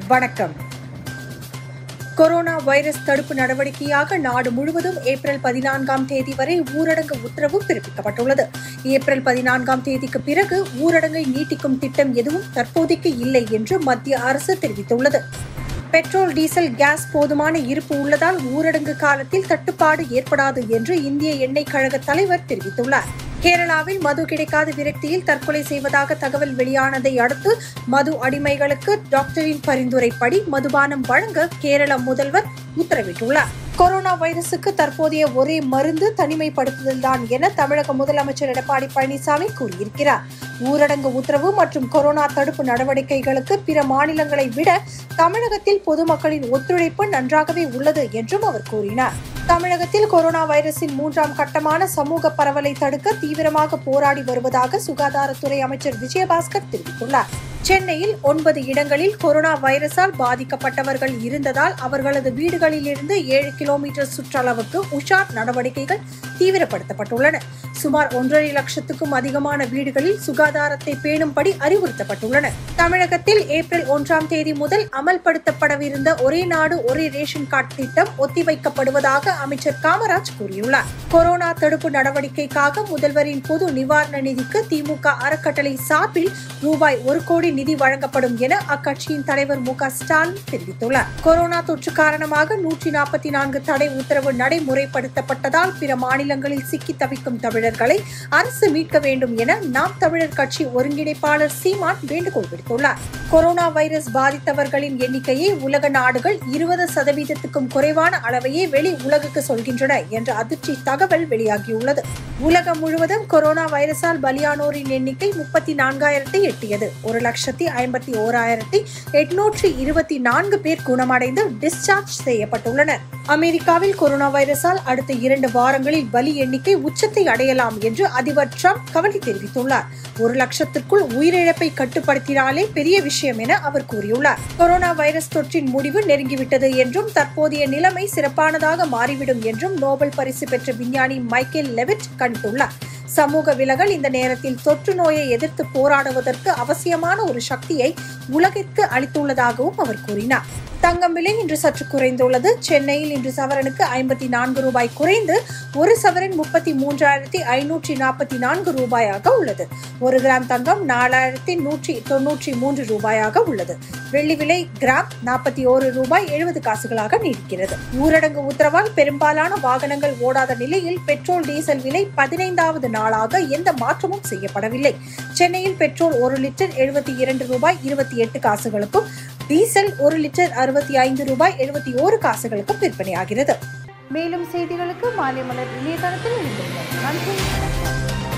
வணக்கம் corona virus தடுப்பு நடவடிக்கையாக நாடு முழுவதும் ஏப்ரல் பதினான்காம் தேதி வரை ஊரடங்கு உத்தரவு பிறப்பிக்கப்பட்டுள்ளது ஏப்ரல் பதினான்காம் தேதிக்கு பிறகு ஊரடங்கை நீட்டிக்கும் திட்டம் எதுவும் தற்போதைக்கு இல்லை என்று மத்திய அரசு தெரிவித்துள்ளது பெட்ரோல் டீசல் கேஸ் போதுமான இருப்பு உள்ளதால் ஊரடங்கு காலத்தில் தட்டுப்பாடு ஏற்படாது என்று இந்திய எண்ணெய் கழக தலைவர் தெரிவித்துள்ளார் கேரளாவில் மது கிடைக்காத விரக்தியில் தற்கொலை செய்வதாக தகவல் வெளியானதை அடுத்து மது அடிமைகளுக்கு டாக்டரின் பரிந்துரைப்படி மதுபானம் வழங்க கேரள முதல்வர் உத்தரவிட்டுள்ளார் கொரோனா வைரசுக்கு தற்போதைய ஒரே மருந்து தனிமைப்படுத்துதல்தான் என தமிழக முதலமைச்சர் எடப்பாடி பழனிசாமி கூறியிருக்கிறார் ஊரடங்கு உத்தரவு மற்றும் கொரோனா தடுப்பு நடவடிக்கைகளுக்கு பிற மாநிலங்களை விட தமிழகத்தில் பொதுமக்களின் ஒத்துழைப்பு நன்றாகவே உள்ளது என்றும் அவர் கூறினார் தமிழகத்தில் கொரோனா வைரஸின் மூன்றாம் கட்டமான சமூக பரவலை தடுக்க தீவிரமாக போராடி வருவதாக சுகாதாரத்துறை அமைச்சர் விஜயபாஸ்கர் தெரிவித்துள்ளார் சென்னையில் ஒன்பது இடங்களில் கொரோனா வைரஸால் பாதிக்கப்பட்டவர்கள் இருந்ததால் அவர்களது வீடுகளில் இருந்து ஏழு கிலோமீட்டர் சுற்றளவுக்கு உஷார் நடவடிக்கைகள் தீவிரப்படுத்தப்பட்டுள்ளன சுமார் ஒன்றரை லட்சத்துக்கும் அதிகமான வீடுகளில் சுகாதாரத்தை பேணும்படி அறிவுறுத்தப்பட்டுள்ளன தமிழகத்தில் ஏப்ரல் ஒன்றாம் தேதி முதல் அமல்படுத்தப்படவிருந்த ஒரே நாடு ஒரே ரேஷன் கார்டு திட்டம் ஒத்திவைக்கப்படுவதாக அமைச்சர் காமராஜ் கூறியுள்ளார் கொரோனா தடுப்பு நடவடிக்கைக்காக முதல்வரின் பொது நிவாரண நிதிக்கு திமுக அறக்கட்டளை சார்பில் ரூபாய் ஒரு கோடி நிதி வழங்கப்படும் என அக்கட்சியின் தலைவர் மு ஸ்டாலின் தெரிவித்துள்ளார் கொரோனா தொற்று காரணமாக நூற்றி நாற்பத்தி நான்கு தடை உத்தரவு நடைமுறைப்படுத்தப்பட்டதால் பிற மாநிலங்களில் சிக்கி தவிக்கும் தமிழர்களை அரசு மீட்க வேண்டும் என நாம் தமிழர் கட்சி ஒருங்கிணைப்பாளர் சீமான் வேண்டுகோள் விடுத்துள்ளார் கொரோனா வைரஸ் பாதித்தவர்களின் எண்ணிக்கையை உலக நாடுகள் இருபது சதவீதத்துக்கும் குறைவான அளவையே வெளி உலகுக்கு சொல்கின்றன என்ற அதிர்ச்சி தகவல் வெளியாகியுள்ளது உலகம் முழுவதும் கொரோனா வைரஸால் பலியானோரின் எண்ணிக்கை முப்பத்தி நான்காயிரத்தை எட்டியது ஒரு லட்சத்தி ஐம்பத்தி ஓராயிரத்தி எட்நூற்றி இருபத்தி நான்கு பேர் குணமடைந்து டிஸ்சார்ஜ் செய்யப்பட்டுள்ளனர் அமெரிக்காவில் கொரோனா வைரஸால் அடுத்த இரண்டு வாரங்களில் பலி எண்ணிக்கை உச்சத்தை அடையலாம் என்று அதிபர் ட்ரம்ப் கவலை தெரிவித்துள்ளார் ஒரு லட்சத்திற்குள் உயிரிழப்பை கட்டுப்படுத்தினாலே பெரிய விஷயம் என அவர் கூறியுள்ளார் கொரோனா வைரஸ் தொற்றின் முடிவு நெருங்கிவிட்டது என்றும் தற்போதைய நிலைமை சிறப்பானதாக மாறிவிடும் என்றும் நோபல் பரிசு பெற்ற விஞ்ஞானி மைக்கேல் லெவிட் கணித்துள்ளார் சமூக விலகல் இந்த நேரத்தில் தொற்று நோயை எதிர்த்து போராடுவதற்கு அவசியமான ஒரு சக்தியை உலகிற்கு அளித்துள்ளதாகவும் அவர் கூறினார் தங்கம் விலை இன்று சற்று குறைந்துள்ளது சென்னையில் இன்று சவரனுக்கு ஐம்பத்தி நான்கு ரூபாய் குறைந்து ஒரு சவரன் முப்பத்தி மூன்றாயிரத்தி ஐநூற்றி நாற்பத்தி நான்கு ரூபாயாக உள்ளது ஒரு கிராம் தங்கம் நாலாயிரத்தி நூற்றி தொன்னூற்றி மூன்று ரூபாயாக உள்ளது வெள்ளி விலை கிராம் நாற்பத்தி ஓரு ரூபாய் எழுபது காசுகளாக நீடிக்கிறது ஊரடங்கு உத்தரவால் பெரும்பாலான வாகனங்கள் ஓடாத நிலையில் பெட்ரோல் டீசல் விலை பதினைந்தாவது நாளாக எந்த மாற்றமும் செய்யப்படவில்லை சென்னையில் பெட்ரோல் ஒரு லிட்டர் எழுபத்தி இரண்டு ரூபாய் இருபத்தி எட்டு காசுகளுக்கும் டீசல் ஒரு லிட்டர் அறுபத்தி ஐந்து ரூபாய் எழுபத்தி ஓரு காசுகளுக்கும் விற்பனையாகிறது மேலும் செய்திகளுக்கு மாலை மலர் இணையதளத்தில் இணைந்திருங்கள் நன்றி வணக்கம்